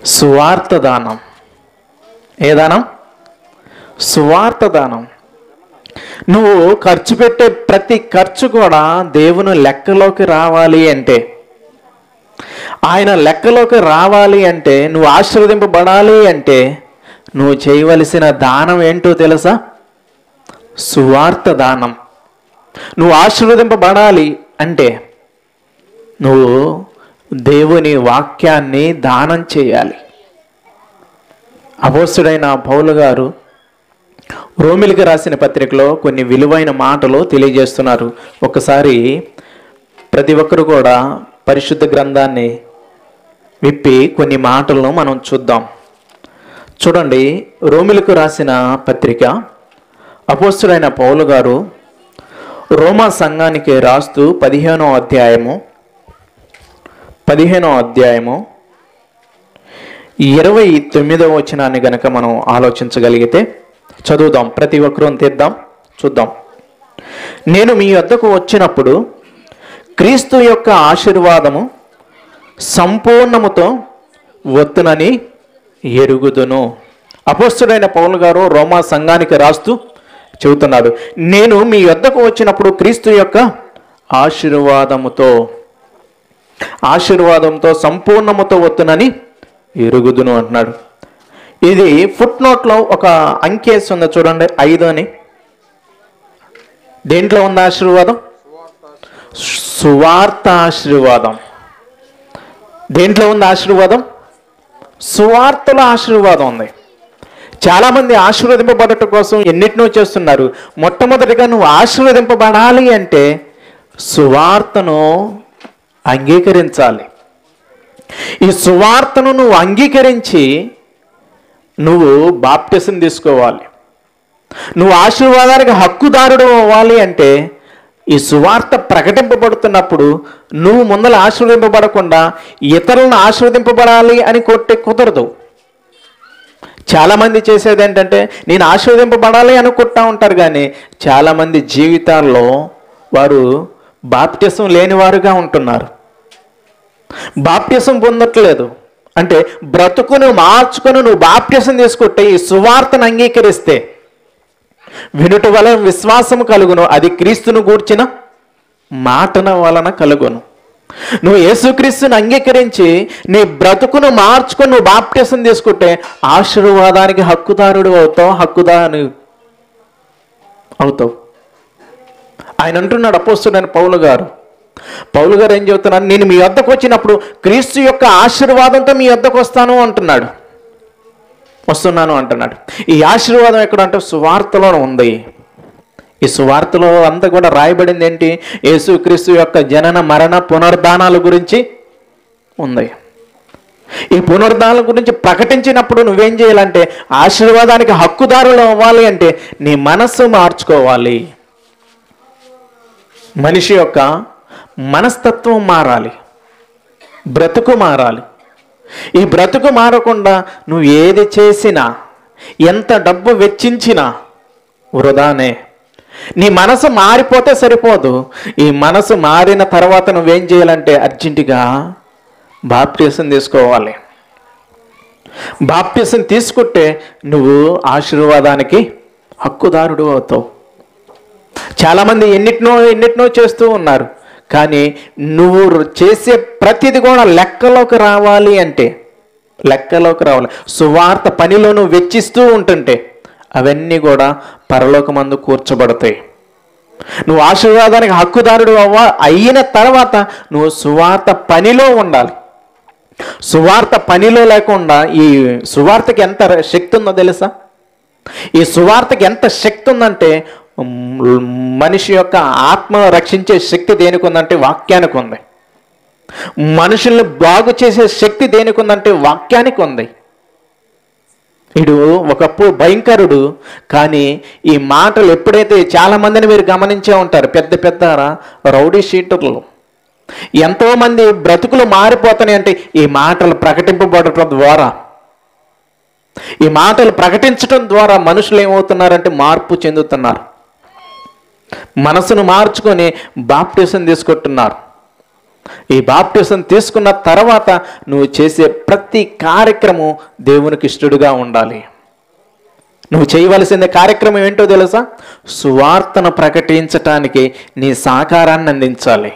సువార్త దానం ఏ దానం సువార్త దానం నువ్వు ఖర్చు పెట్టే ప్రతి ఖర్చు కూడా దేవుని లెక్కలోకి రావాలి అంటే ఆయన లెక్కలోకి రావాలి అంటే నువ్వు ఆశీర్వదింపబడాలి అంటే నువ్వు చేయవలసిన దానం ఏంటో తెలుసా సువార్త దానం నువ్వు ఆశీర్వదింపబడాలి అంటే నువ్వు దేవుని వాక్యాన్ని దానం చేయాలి అపోస్తుడైన పౌలు గారు రోమిలికి రాసిన పత్రికలో కొన్ని విలువైన మాటలు తెలియజేస్తున్నారు ఒకసారి ప్రతి ఒక్కరు కూడా పరిశుద్ధ గ్రంథాన్ని విప్పి కొన్ని మాటలను మనం చూద్దాం చూడండి రోమిలకు రాసిన పత్రిక అపోస్తుడైన పౌలు గారు రోమా సంఘానికి రాస్తూ పదిహేనో అధ్యాయము పదిహేనో అధ్యాయము ఇరవై తొమ్మిదవ వచనాన్ని గనక మనం ఆలోచించగలిగితే చదువుదాం ప్రతి ఒక్కరూ తీద్దాం చూద్దాం నేను మీ వద్దకు వచ్చినప్పుడు క్రీస్తు యొక్క ఆశీర్వాదము సంపూర్ణముతో వత్తునని ఎరుగుదును అపోస్తుడైన పౌలు గారు రోమా సంఘానికి రాస్తూ చెబుతున్నాడు నేను మీ వద్దకు వచ్చినప్పుడు క్రీస్తు యొక్క ఆశీర్వాదముతో ఆశీర్వాదంతో సంపూర్ణముతో వత్తునని ఎరుగుదును అంటున్నాడు ఇది ఫుట్ నోట్లో ఒక అంకేసి ఉంది చూడండి ఐదు అని దేంట్లో ఉంది ఆశీర్వాదం సువార్త ఆశీర్వాదం దేంట్లో ఉంది ఆశీర్వాదం సువార్తలో ఆశీర్వాదం ఉంది చాలామంది ఆశీర్వదింపబడటం కోసం ఎన్నిటినో చేస్తున్నారు మొట్టమొదటిగా నువ్వు ఆశీర్వదింపబడాలి అంటే సువార్తను అంగీకరించాలి ఈ సువార్తను నువ్వు అంగీకరించి నువ్వు బాప్టిసం తీసుకోవాలి నువ్వు ఆశీర్వాదానికి హక్కుదారుడు అవ్వాలి అంటే ఈ సువార్త ప్రకటింపబడుతున్నప్పుడు నువ్వు ముందర ఆశీర్వదింపబడకుండా ఇతరులను ఆశీర్వదింపబడాలి అని కొట్టే కుదరదు చాలామంది చేసేది ఏంటంటే నేను ఆశీర్వదింపబడాలి అనుకుంటా ఉంటారు కానీ చాలామంది జీవితాల్లో వారు బాప్టిసం లేనివారుగా ఉంటున్నారు బాప్టిసం పొందట్లేదు అంటే బ్రతుకును మార్చుకొని నువ్వు బాప్టిసం తీసుకుంటే ఈ సువార్తను అంగీకరిస్తే వినుట వలన విశ్వాసము కలుగును అది క్రీస్తును గూర్చిన మాటన వలన కలుగును నువ్వు యేసుక్రీస్తుని అంగీకరించి నీ బ్రతుకును మార్చుకొని నువ్వు బాప్టిసం తీసుకుంటే ఆశీర్వాదానికి హక్కుదారుడు అవుతావు హక్కుదారు అవుతావు ఆయన అంటున్నాడు అపోస్తుడైన పౌలు గారు పౌలు గారు ఏం చెబుతున్నారు నేను మీ వద్దకు వచ్చినప్పుడు క్రీస్తు యొక్క ఆశీర్వాదంతో మీ వద్దకు వస్తాను అంటున్నాడు వస్తున్నాను అంటున్నాడు ఈ ఆశీర్వాదం ఎక్కడ అంటే సువార్తలో ఉంది ఈ సువార్తలో అంతా కూడా రాయబడింది ఏంటి యేసుక్రీస్తు యొక్క జనన మరణ పునర్ధానాల గురించి ఉంది ఈ పునరుద్ధానాల గురించి ప్రకటించినప్పుడు నువ్వేం చేయాలంటే ఆశీర్వాదానికి హక్కుదారులు అవ్వాలి అంటే నీ మనస్సు మార్చుకోవాలి మనిషి యొక్క మనస్తత్వం మారాలి బ్రతుకు మారాలి ఈ బ్రతుకు మారకుండా నువ్వు ఏది చేసినా ఎంత డబ్బు వెచ్చించినా వృధానే నీ మనసు మారిపోతే సరిపోదు ఈ మనసు మారిన తర్వాత నువ్వేం చేయాలంటే అర్జెంటుగా బాప్టిజం తీసుకోవాలి బాప్టిజం తీసుకుంటే నువ్వు ఆశీర్వాదానికి హక్కుదారుడు అవుతావు చాలామంది ఎన్నిటినో ఎన్నిటినో చేస్తూ ఉన్నారు కానీ నువ్వు చేసే ప్రతిది కూడా లెక్కలోకి రావాలి అంటే లెక్కలోకి రావాలి సువార్త పనిలో నువ్వు వెచ్చిస్తూ ఉంటుంటే అవన్నీ కూడా పరలోకమందు కూర్చబడతాయి నువ్వు ఆశీర్వాదానికి హక్కుదారుడు అవ్వ అయిన తర్వాత నువ్వు సువార్త పనిలో ఉండాలి సువార్త పనిలో లేకుండా ఈ సువార్తకి ఎంత శక్తి ఉందో తెలుసా ఈ సువార్తకి ఎంత శక్తి ఉందంటే మ్, మనిషి యొక్క ఆత్మ రక్షించే శక్తి దేనికి ఉందంటే వాక్యానికి ఉంది మనుషుల్ని బాగు చేసే శక్తి దేనికి ఉందంటే వాక్యానికి ఉంది ఇడు ఒకప్పుడు భయంకరుడు కానీ ఈ మాటలు ఎప్పుడైతే చాలా మందిని మీరు గమనించే ఉంటారు పెద్ద పెద్ద రౌడీ షీటర్లు ఎంతో మంది బ్రతుకులు మారిపోతున్నాయి అంటే ఈ మాటలు ప్రకటింపబడటం ద్వారా ఈ మాటలు ప్రకటించడం ద్వారా మనుషులు ఏమవుతున్నారంటే మార్పు చెందుతున్నారు మనసును మార్చుకొని బాప్టిజం తీసుకుంటున్నారు ఈ బాప్టిజం తీసుకున్న తర్వాత నువ్వు చేసే ప్రతి కార్యక్రమం దేవునికి ఇష్టడుగా ఉండాలి నువ్వు చేయవలసిన కార్యక్రమం ఏంటో తెలుసా సువార్తను ప్రకటించటానికి నీ సహకారాన్ని అందించాలి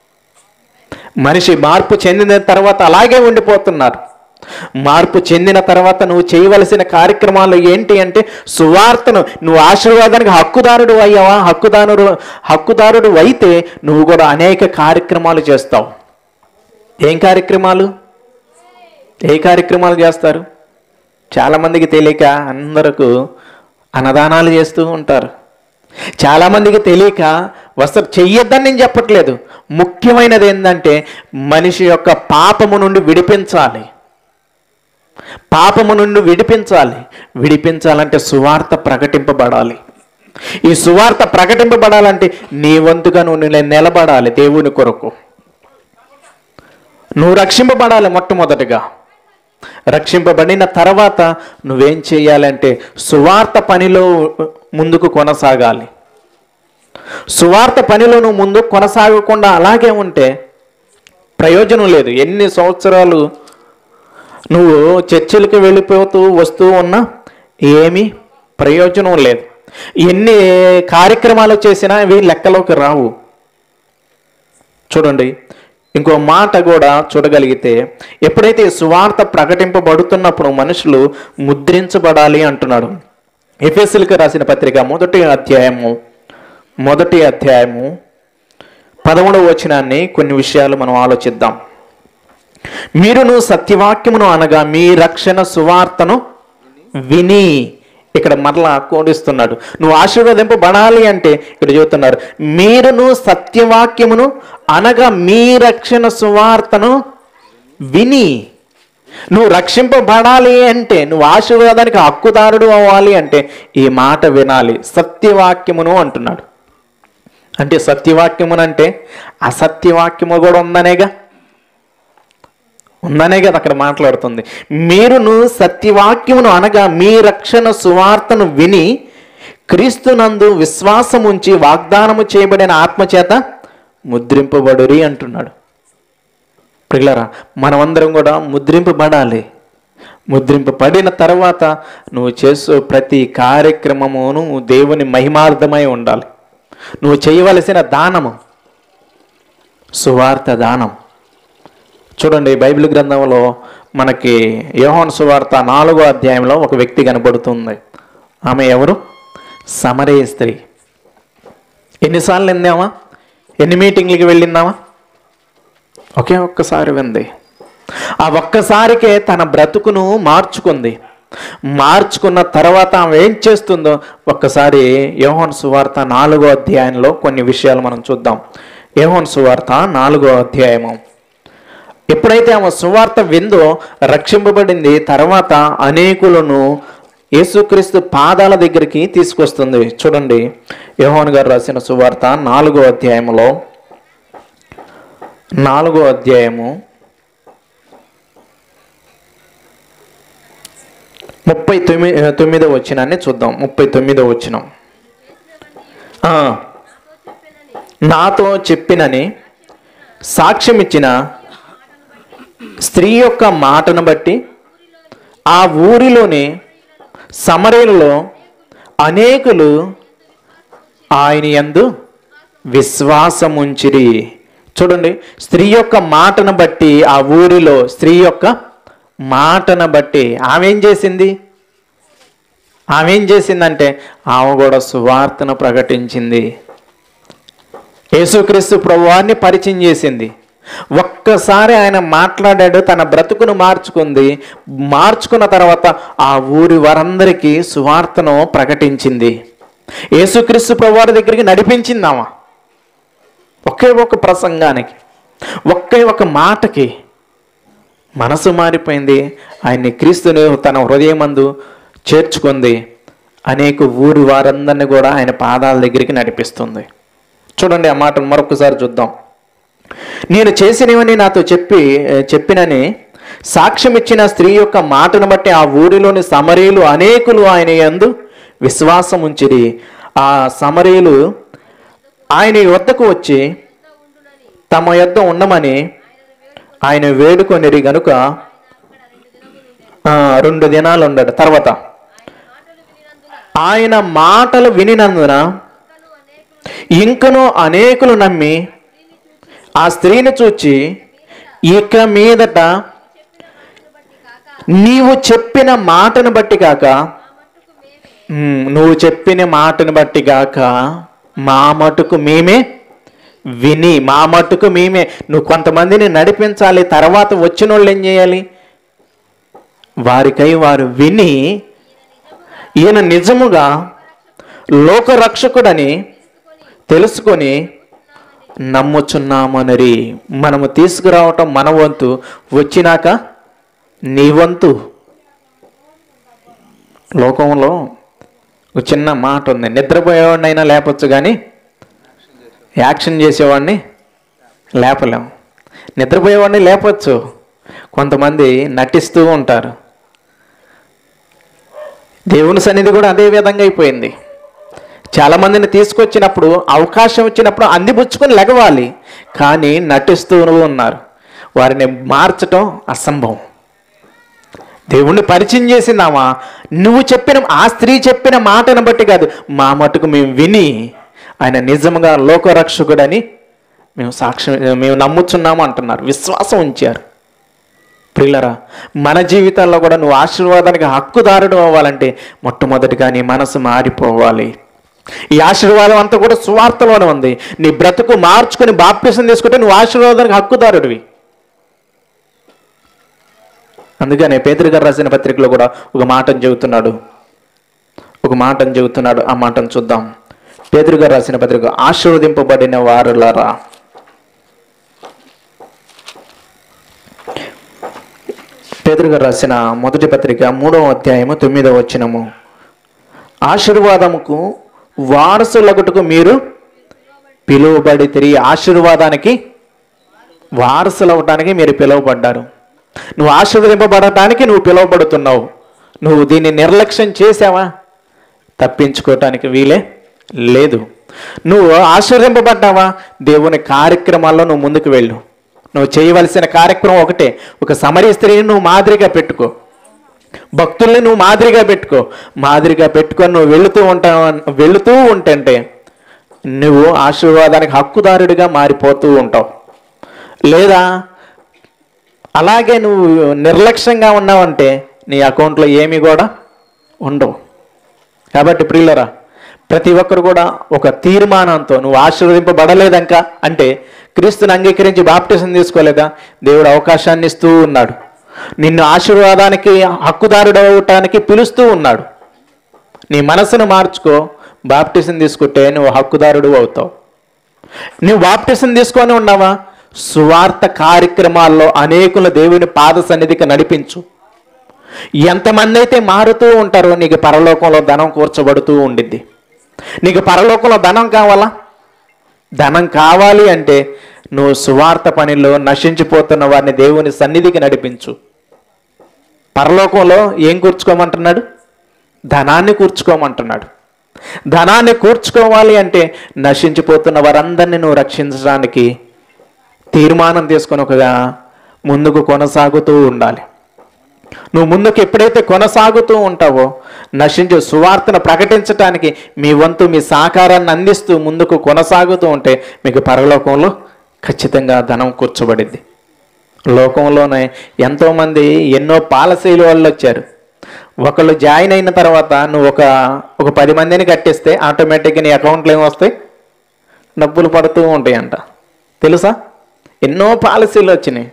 మనిషి మార్పు చెందిన తర్వాత అలాగే ఉండిపోతున్నారు మార్పు చెందిన తర్వాత నువ్వు చేయవలసిన కార్యక్రమాలు ఏంటి అంటే సువార్తను నువ్వు ఆశీర్వాదానికి హక్కుదారుడు అయ్యావా హక్కుదారుడు హక్కుదారుడు అయితే నువ్వు కూడా అనేక కార్యక్రమాలు చేస్తావు ఏం కార్యక్రమాలు ఏ కార్యక్రమాలు చేస్తారు చాలామందికి తెలియక అందరకు అన్నదానాలు చేస్తూ ఉంటారు చాలామందికి తెలియక వస్త్ర చెయ్యొద్దని నేను చెప్పట్లేదు ముఖ్యమైనది ఏంటంటే మనిషి యొక్క పాపము నుండి విడిపించాలి పాపము నుండి విడిపించాలి విడిపించాలంటే సువార్త ప్రకటింపబడాలి ఈ సువార్త ప్రకటింపబడాలంటే నీ వంతుగా నువ్వు నిల- నిలబడాలి దేవుని కొరకు నువ్వు రక్షింపబడాలి మొట్టమొదటిగా రక్షింపబడిన తర్వాత నువ్వేం చేయాలంటే సువార్త పనిలో ముందుకు కొనసాగాలి సువార్త పనిలో నువ్వు ముందు కొనసాగకుండా అలాగే ఉంటే ప్రయోజనం లేదు ఎన్ని సంవత్సరాలు నువ్వు చర్చిలకి వెళ్ళిపోతూ వస్తూ ఉన్నా ఏమీ ప్రయోజనం లేదు ఎన్ని కార్యక్రమాలు చేసినా ఇవి లెక్కలోకి రావు చూడండి ఇంకో మాట కూడా చూడగలిగితే ఎప్పుడైతే ఈ సువార్త ప్రకటింపబడుతున్నప్పుడు మనుషులు ముద్రించబడాలి అంటున్నాడు ఎఫ్ఎస్ఎల్కి రాసిన పత్రిక మొదటి అధ్యాయము మొదటి అధ్యాయము పదమూడవ వచనాన్ని కొన్ని విషయాలు మనం ఆలోచిద్దాం మీరును సత్యవాక్యమును అనగా మీ రక్షణ సువార్తను విని ఇక్కడ మరలా కోడిస్తున్నాడు నువ్వు ఆశీర్వదింపబడాలి అంటే ఇక్కడ చెబుతున్నారు మీరును సత్యవాక్యమును అనగా మీ రక్షణ సువార్తను విని నువ్వు రక్షింపబడాలి అంటే నువ్వు ఆశీర్వాదానికి హక్కుదారుడు అవ్వాలి అంటే ఈ మాట వినాలి సత్యవాక్యమును అంటున్నాడు అంటే సత్యవాక్యమునంటే అసత్యవాక్యము కూడా ఉందనేగా ఉందనే కదా అక్కడ మాట్లాడుతుంది మీరును సత్యవాక్యమును అనగా మీ రక్షణ సువార్తను విని క్రీస్తునందు విశ్వాసం ఉంచి వాగ్దానము చేయబడిన ఆత్మచేత ముద్రింపబడురి అంటున్నాడు పిల్లరా మనమందరం కూడా ముద్రింపబడాలి ముద్రింపబడిన తర్వాత నువ్వు చేసే ప్రతి కార్యక్రమమును దేవుని మహిమార్థమై ఉండాలి నువ్వు చేయవలసిన దానము సువార్త దానం చూడండి బైబిల్ గ్రంథంలో మనకి యోహాను సువార్త నాలుగో అధ్యాయంలో ఒక వ్యక్తి కనబడుతుంది ఆమె ఎవరు సమరయ స్త్రీ ఎన్నిసార్లు విందామా ఎన్ని మీటింగ్లకి వెళ్ళిందామా ఒకే ఒక్కసారి వింది ఆ ఒక్కసారికే తన బ్రతుకును మార్చుకుంది మార్చుకున్న తర్వాత ఆమె ఏం చేస్తుందో ఒక్కసారి యోహన్ సువార్త నాలుగో అధ్యాయంలో కొన్ని విషయాలు మనం చూద్దాం యోహన్ సువార్త నాలుగో అధ్యాయము ఎప్పుడైతే ఆమె సువార్త విందో రక్షింపబడింది తర్వాత అనేకులను యేసుక్రీస్తు పాదాల దగ్గరికి తీసుకొస్తుంది చూడండి యోహాన్ గారు రాసిన సువార్త నాలుగో అధ్యాయములో నాలుగో అధ్యాయము ముప్పై తొమ్మిది తొమ్మిదో వచ్చినాన్ని చూద్దాం ముప్పై తొమ్మిదో వచ్చినం ఆ, నాతో చెప్పినని సాక్ష్యం ఇచ్చిన స్త్రీ యొక్క మాటను బట్టి ఆ ఊరిలోని సమరేలలో అనేకులు ఆయన యందు విశ్వాసముంచిరి చూడండి స్త్రీ యొక్క మాటను బట్టి ఆ ఊరిలో స్త్రీ యొక్క మాటను బట్టి ఆమె ఏం చేసింది ఆమె ఏం చేసిందంటే ఆమె కూడా సువార్తను ప్రకటించింది యేసుక్రీస్తు ప్రభువాన్ని పరిచయం చేసింది ఒక్కసారి ఆయన మాట్లాడాడు తన బ్రతుకును మార్చుకుంది మార్చుకున్న తర్వాత ఆ ఊరి వారందరికీ సువార్తను ప్రకటించింది యేసుక్రీస్తు ప్రభువారి దగ్గరికి నడిపించింది ఆమె ఒకే ఒక ప్రసంగానికి ఒకే ఒక మాటకి మనసు మారిపోయింది ఆయన్ని క్రీస్తుని తన హృదయమందు చేర్చుకుంది అనేక ఊరి వారందరినీ కూడా ఆయన పాదాల దగ్గరికి నడిపిస్తుంది చూడండి ఆ మాటను మరొకసారి చూద్దాం నేను చేసినవని నాతో చెప్పి చెప్పినని సాక్ష్యం ఇచ్చిన స్త్రీ యొక్క మాటను బట్టి ఆ ఊరిలోని సమరీలు అనేకులు ఆయన యందు విశ్వాసం ఉంచిరి ఆ సమరీలు ఆయన వద్దకు వచ్చి తమ యొద్ద ఉండమని ఆయన వేడుకొనిరి గనుక ఆ, రెండు దినాలు ఉండడు తర్వాత ఆయన మాటలు వినినందున ఇంకను అనేకులు నమ్మి ఆ స్త్రీని చూచి ఇక మీదట నీవు చెప్పిన మాటను బట్టి కాక ఉమ్, నువ్వు చెప్పిన మాటను బట్టి కాక మా మటుకు మేమే విని మా మటుకు మేమే నువ్వు కొంతమందిని నడిపించాలి తర్వాత వచ్చిన వాళ్ళు ఏం చేయాలి వారికై వారు విని ఈయన నిజముగా లోకరక్షకుడని తెలుసుకొని నమ్ముచున్నామనరి మనము తీసుకురావటం మన వంతు వచ్చినాక నీ వంతు లోకంలో ఒక చిన్న మాట ఉంది నిద్రపోయేవాడిని అయినా లేపచ్చు కానీ యాక్షన్ చేసేవాడిని లేపలేం నిద్రపోయేవాడిని లేపచ్చు కొంతమంది నటిస్తూ ఉంటారు దేవుని సన్నిధి కూడా అదే విధంగా అయిపోయింది చాలా మందిని తీసుకొచ్చినప్పుడు అవకాశం వచ్చినప్పుడు అందిపుచ్చుకొని లెగవాలి కానీ నటిస్తూ ఉన్నారు వారిని మార్చటం అసంభవం దేవుణ్ణి పరిచయం చేసిందామా నువ్వు చెప్పిన ఆ స్త్రీ చెప్పిన మాటను బట్టి కాదు మా మటుకు మేము విని ఆయన నిజంగా లోకరక్షకుడని మేము సాక్ష్యం మేము నమ్ముచున్నాము అంటున్నారు విశ్వాసం ఉంచారు ప్రిల్లరా మన జీవితాల్లో కూడా నువ్వు ఆశీర్వాదానికి హక్కుదారుడు అవ్వాలంటే మొట్టమొదటిగా నీ మనసు మారిపోవాలి ఈ ఆశీర్వాదం అంతా కూడా సువార్తలోనే ఉంది నీ బ్రతుకు మార్చుకొని బాప్టిసం తీసుకుంటే నువ్వు ఆశీర్వాదానికి హక్కుదారుడివి అందుకనే పేదరి గారు రాసిన పత్రికలో కూడా ఒక మాటను చెబుతున్నాడు ఒక మాటను చెబుతున్నాడు ఆ మాటను చూద్దాం పేదరు గారు రాసిన పత్రిక ఆశీర్వదింపబడిన వారులారా పేదరు గారు రాసిన మొదటి పత్రిక మూడవ అధ్యాయము తొమ్మిదవ వచనము ఆశీర్వాదముకు వారసులగుటకు మీరు పిలువబడి తిరిగి ఆశీర్వాదానికి వారసులు అవటానికి మీరు పిలువబడ్డారు నువ్వు ఆశీర్వదింపబడటానికి నువ్వు పిలువబడుతున్నావు నువ్వు దీన్ని నిర్లక్ష్యం చేసావా తప్పించుకోవటానికి వీలే లేదు నువ్వు ఆశీర్వదింపబడ్డావా దేవుని కార్యక్రమాల్లో నువ్వు ముందుకు వెళ్ళు నువ్వు చేయవలసిన కార్యక్రమం ఒకటే ఒక సమరీ స్త్రీని నువ్వు మాదిరిగా పెట్టుకో భక్తుల్ని నువ్వు మాదిరిగా పెట్టుకో మాదిరిగా పెట్టుకొని నువ్వు వెళుతూ ఉంటావు వెళుతూ ఉంటుంటే నువ్వు ఆశీర్వాదానికి హక్కుదారుడిగా మారిపోతూ ఉంటావు లేదా అలాగే నువ్వు నిర్లక్ష్యంగా ఉన్నావంటే నీ అకౌంట్లో ఏమీ కూడా ఉండవు కాబట్టి ప్రియులరా ప్రతి ఒక్కరు కూడా ఒక తీర్మానంతో నువ్వు ఆశీర్వదింపబడలేదంక అంటే క్రీస్తుని అంగీకరించి బాప్టిజం తీసుకోలేదా దేవుడు అవకాశాన్ని ఇస్తూ ఉన్నాడు నిన్ను ఆశీర్వాదానికి హక్కుదారుడు అవటానికి పిలుస్తూ ఉన్నాడు నీ మనసును మార్చుకో బాప్టిజం తీసుకుంటే నువ్వు హక్కుదారుడు అవుతావు నువ్వు బాప్టిజం తీసుకొని ఉన్నావా సువార్త కార్యక్రమాల్లో అనేకుల దేవుని పాద సన్నిధికి నడిపించు ఎంతమంది అయితే మారుతూ ఉంటారో నీకు పరలోకంలో ధనం కూర్చబడుతూ ఉండిద్ది నీకు పరలోకంలో ధనం కావాలా ధనం కావాలి అంటే నువ్వు సువార్త పనిలో నశించిపోతున్న వారిని దేవుని సన్నిధికి నడిపించు పరలోకంలో ఏం కూర్చుకోమంటున్నాడు ధనాన్ని కూర్చుకోమంటున్నాడు ధనాన్ని కూర్చుకోవాలి అంటే నశించిపోతున్న వారందరినీ నువ్వు రక్షించడానికి తీర్మానం తీసుకొని ఒకగా ముందుకు కొనసాగుతూ ఉండాలి నువ్వు ముందుకు ఎప్పుడైతే కొనసాగుతూ ఉంటావో నశించే సువార్తను ప్రకటించటానికి మీ వంతు మీ సహకారాన్ని అందిస్తూ ముందుకు కొనసాగుతూ ఉంటే మీకు పరలోకంలో ఖచ్చితంగా ధనం కూర్చోబడిద్ది లోకంలోనే ఎంతోమంది ఎన్నో పాలసీలు వాళ్ళు వచ్చారు ఒకళ్ళు జాయిన్ అయిన తర్వాత నువ్వు ఒక ఒక పది మందిని కట్టిస్తే ఆటోమేటిక్గా నీ అకౌంట్లో ఏమొస్తాయి డబ్బులు పడుతూ ఉంటాయంట తెలుసా ఎన్నో పాలసీలు వచ్చినాయి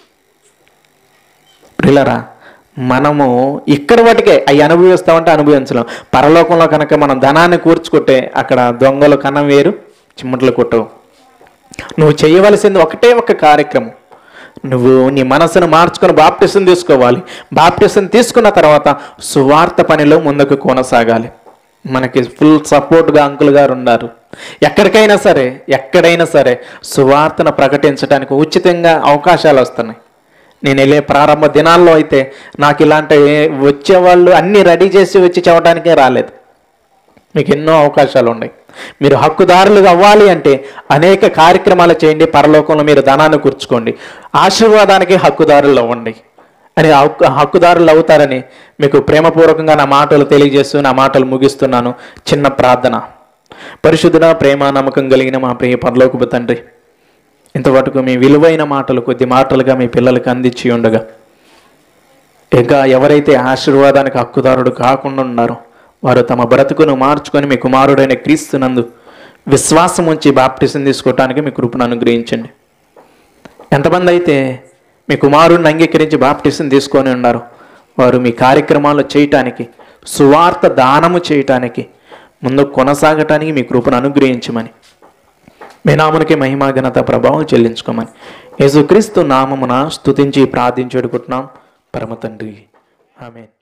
ప్రిలరా మనము ఇక్కడ వాటికే అవి అనుభవిస్తామంటే అనుభవించలేం పరలోకంలో కనుక మనం ధనాన్ని కూర్చుకుంటే అక్కడ దొంగలు కన్నం వేరు చిమ్మట్లు కొట్టవు నువ్వు చేయవలసింది ఒకటే ఒక కార్యక్రమం నువ్వు నీ మనసును మార్చుకొని బాప్టిసం తీసుకోవాలి బాప్టిసం తీసుకున్న తర్వాత సువార్త పనిలో ముందుకు కొనసాగాలి మనకి ఫుల్ సపోర్ట్గా అంకుల్ గారు ఉన్నారు ఎక్కడికైనా సరే ఎక్కడైనా సరే సువార్తను ప్రకటించడానికి ఉచితంగా అవకాశాలు వస్తున్నాయి నేను వెళ్ళే ప్రారంభ దినాల్లో అయితే నాకు ఇలాంటి వచ్చేవాళ్ళు అన్నీ రెడీ చేసి వచ్చి చెప్పడానికే రాలేదు మీకు ఎన్నో అవకాశాలు ఉన్నాయి మీరు హక్కుదారులుగా అవ్వాలి అంటే అనేక కార్యక్రమాలు చేయండి పరలోకంలో మీరు ధనాన్ని కూర్చుకోండి ఆశీర్వాదానికి హక్కుదారులు అవ్వండి అని హక్కు హక్కుదారులు అవుతారని మీకు ప్రేమపూర్వకంగా నా మాటలు తెలియజేస్తూ నా మాటలు ముగిస్తున్నాను చిన్న ప్రార్థన పరిశుద్ధుడ ప్రేమ నమ్మకం కలిగిన మా ప్రియ పరలోకపు తండ్రి ఇంతవరకు మీ విలువైన మాటలు కొద్ది మాటలుగా మీ పిల్లలకు అందించి ఉండగా ఇంకా ఎవరైతే ఆశీర్వాదానికి హక్కుదారుడు కాకుండా ఉన్నారో వారు తమ బ్రతుకును మార్చుకొని మీ కుమారుడైన క్రీస్తునందు విశ్వాసం ఉంచి బాప్టిజం తీసుకోవటానికి మీ కృపను అనుగ్రహించండి ఎంతమంది అయితే మీ కుమారుడిని అంగీకరించి బాప్టిజం తీసుకొని ఉన్నారు వారు మీ కార్యక్రమాలు చేయటానికి సువార్త దానము చేయటానికి ముందు కొనసాగటానికి మీ కృపను అనుగ్రహించమని మీ నామునికి మహిమా ఘనత ప్రభావం చెల్లించుకోమని యేసుక్రీస్తు నామమున స్తుతించి ప్రార్థించి అడుగుతున్నాం పరమ తండ్రి ఆమె